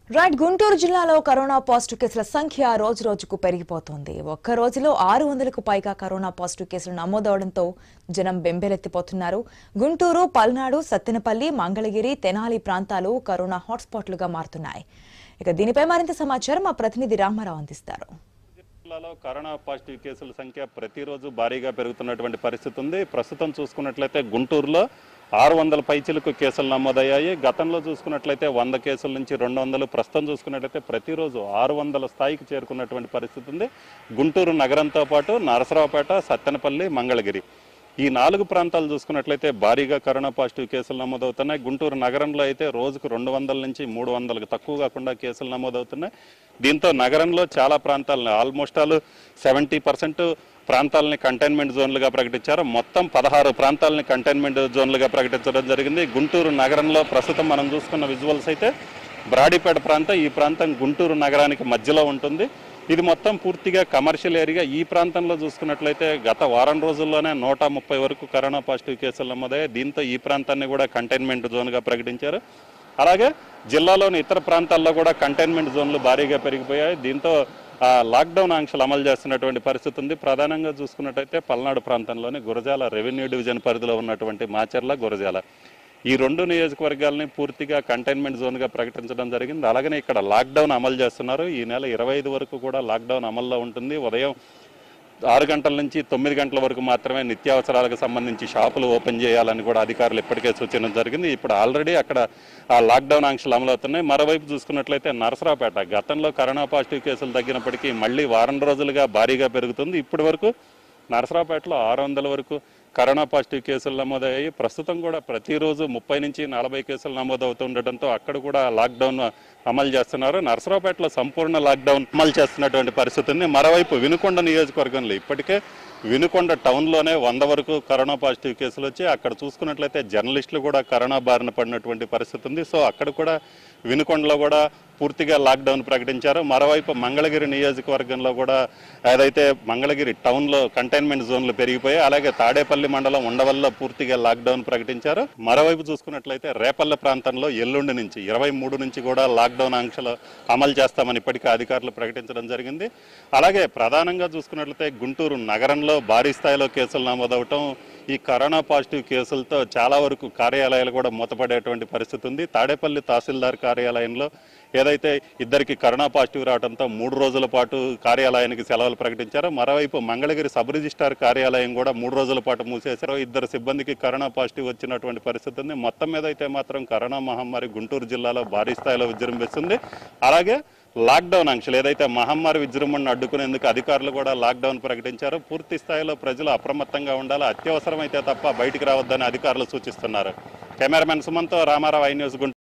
right Guntur జిల్లాలో corona positive కేసుల సంఖ్య రోజు రోజుకు పెరిగిపోతోంది ఒక్క రోజులో ఆరు వందలకు పైగా కరోనా పాజిటివ్ కేసులు నమోదవడంతో జనం బెంబేలెత్తిపోతున్నారు గుంటూరు పల్నాడు సత్తెనపల్లి మంగళగిరి తెనాలి ప్రాంతాలు కరోనా హాట్స్పాట్లుగా మారుతున్నాయి ఇక దీనిపై మరింత సమాచారం మా ప్రతినిధి రామారావు అందిస్తారు జిల్లాలో కరోనా పాజిటివ్ కేసుల సంఖ్య ప్రతిరోజు భారీగా పెరుగుతున్నటువంటి పరిస్థితి ఉంది ప్రస్తుతం చూసుకున్నట్లయితే గుంటూరులో ఆరు వందల పైచిలకు కేసులు నమోదయ్యాయి గతంలో చూసుకున్నట్లయితే వంద కేసుల నుంచి రెండు వందలు ప్రస్తుతం చూసుకున్నట్లయితే ప్రతిరోజు ఆరు వందల స్థాయికి చేరుకున్నటువంటి పరిస్థితి ఉంది గుంటూరు నగరంతో పాటు నరసరావుపేట సత్తెనపల్లి మంగళగిరి ఈ నాలుగు ప్రాంతాలు చూసుకున్నట్లయితే భారీగా కరోనా పాజిటివ్ కేసులు నమోదవుతున్నాయి గుంటూరు నగరంలో అయితే రోజుకు రెండు వందల నుంచి మూడు వందలకు తక్కువ కాకుండా కేసులు నమోదవుతున్నాయి దీంతో నగరంలో చాలా ప్రాంతాలను ఆల్మోస్ట్ ఆల్ సెవెంటీ పర్సెంట్ ప్రాంతాలని కంటైన్మెంట్ జోన్లుగా ప్రకటించారు మొత్తం పదహారు ప్రాంతాలని కంటైన్మెంట్ జోన్లుగా ప్రకటించడం జరిగింది గుంటూరు నగరంలో ప్రస్తుతం మనం చూసుకున్న విజువల్స్ అయితే బ్రాడీపేట ప్రాంతం ఈ ప్రాంతం గుంటూరు నగరానికి మధ్యలో ఉంటుంది ఇది మొత్తం పూర్తిగా కమర్షియల్ ఏరియా ఈ ప్రాంతంలో చూసుకున్నట్లయితే గత వారం రోజుల్లోనే నూట ముప్పై వరకు కరోనా పాజిటివ్ కేసులు నమోదయ్యాయి దీంతో ఈ ప్రాంతాన్ని కూడా కంటైన్మెంట్ జోన్గా ప్రకటించారు అలాగే జిల్లాలోని ఇతర ప్రాంతాల్లో కూడా కంటైన్మెంట్ జోన్లు భారీగా పెరిగిపోయాయి దీంతో ఆ, లాక్డౌన్ ఆంక్షలు అమలు చేస్తున్నటువంటి పరిస్థితి ఉంది ప్రధానంగా చూసుకున్నట్టయితే పల్నాడు ప్రాంతంలోని గురజాల రెవెన్యూ డివిజన్ పరిధిలో ఉన్నటువంటి మాచర్ల గురజాల ఈ రెండు నియోజకవర్గాలని పూర్తిగా కంటైన్మెంట్ జోన్గా ప్రకటించడం జరిగింది అలాగనే ఇక్కడ లాక్డౌన్ అమలు చేస్తున్నారు ఈ నెల ఇరవై ఐదు వరకు కూడా లాక్డౌన్ అమల్లో ఉంటుంది ఉదయం ఆరు గంటల నుంచి తొమ్మిది గంటల వరకు మాత్రమే నిత్యావసరాలకు సంబంధించి షాపులు ఓపెన్ చేయాలని కూడా అధికారులు ఇప్పటికే సూచించడం జరిగింది ఇప్పుడు ఆల్రెడీ అక్కడ ఆ లాక్డౌన్ ఆంక్షలు అమలవుతున్నాయి మరోవైపు చూసుకున్నట్లయితే నరసరావుపేట గతంలో కరోనా పాజిటివ్ కేసులు తగ్గినప్పటికీ మళ్ళీ వారం రోజులుగా భారీగా పెరుగుతుంది ఇప్పటి వరకు నరసరావుపేటలో ఆరు వందల వరకు కరోనా పాజిటివ్ కేసులు నమోదయ్యాయి ప్రస్తుతం కూడా ప్రతిరోజు ముప్పై నుంచి నలభై కేసులు నమోదవుతుండటంతో అక్కడ కూడా లాక్డౌన్ అమలు చేస్తున్నారు నరసరావుపేటలో సంపూర్ణ లాక్డౌన్ అమలు చేస్తున్నటువంటి పరిస్థితి ఉంది మరోవైపు వినుకొండ నియోజకవర్గంలో ఇప్పటికే వినుకొండ టౌన్లోనే వంద వరకు కరోనా పాజిటివ్ కేసులు వచ్చి అక్కడ చూసుకున్నట్లయితే జర్నలిస్టులు కూడా కరోనా బారిన పడినటువంటి పరిస్థితి ఉంది సో అక్కడ కూడా వినుకొండలో కూడా పూర్తిగా లాక్డౌన్ ప్రకటించారు మరోవైపు మంగళగిరి నియోజకవర్గంలో కూడా ఏదైతే మంగళగిరి టౌన్లో కంటైన్మెంట్ జోన్లు పెరిగిపోయాయి అలాగే తాడేపల్లి మండలం ఉండవల్లో పూర్తిగా లాక్డౌన్ ప్రకటించారు మరోవైపు చూసుకున్నట్లయితే రేపల్లె ప్రాంతంలో ఎల్లుండి నుంచి ఇరవై మూడు నుంచి కూడా లాక్డౌన్ ఆంక్షలు అమలు చేస్తామని ఇప్పటికే అధికారులు ప్రకటించడం జరిగింది అలాగే ప్రధానంగా చూసుకున్నట్లయితే గుంటూరు నగరంలో భారీ స్థాయిలో కేసులు నమోదవటం ఈ కరోనా పాజిటివ్ కేసులతో చాలా వరకు కార్యాలయాలు కూడా మూతపడేటువంటి పరిస్థితి ఉంది తాడేపల్లి తహసీల్దార్ కార్యాలయంలో ఏదైతే ఇద్దరికి కరోనా పాజిటివ్ రావడంతో మూడు రోజుల పాటు కార్యాలయానికి సెలవులు ప్రకటించారో మరోవైపు మంగళగిరి సబ్ రిజిస్టార్ కార్యాలయం కూడా మూడు రోజుల పాటు మూసేశారు ఇద్దరు సిబ్బందికి కరోనా పాజిటివ్ వచ్చినటువంటి పరిస్థితి ఉంది మొత్తం మీద అయితే మాత్రం కరోనా మహమ్మారి గుంటూరు జిల్లాలో భారీ స్థాయిలో విజృంభిస్తుంది అలాగే లాక్డౌన్ ఆంక్షలు ఏదైతే మహమ్మారి విజృంభణను అడ్డుకునేందుకు అధికారులు కూడా లాక్డౌన్ ప్రకటించారు పూర్తి స్థాయిలో ప్రజలు అప్రమత్తంగా ఉండాలి అత్యవసరమైతే తప్ప బయటికి రావద్దని అధికారులు సూచిస్తున్నారు cameraman Sumantho Ramarao I News Guntur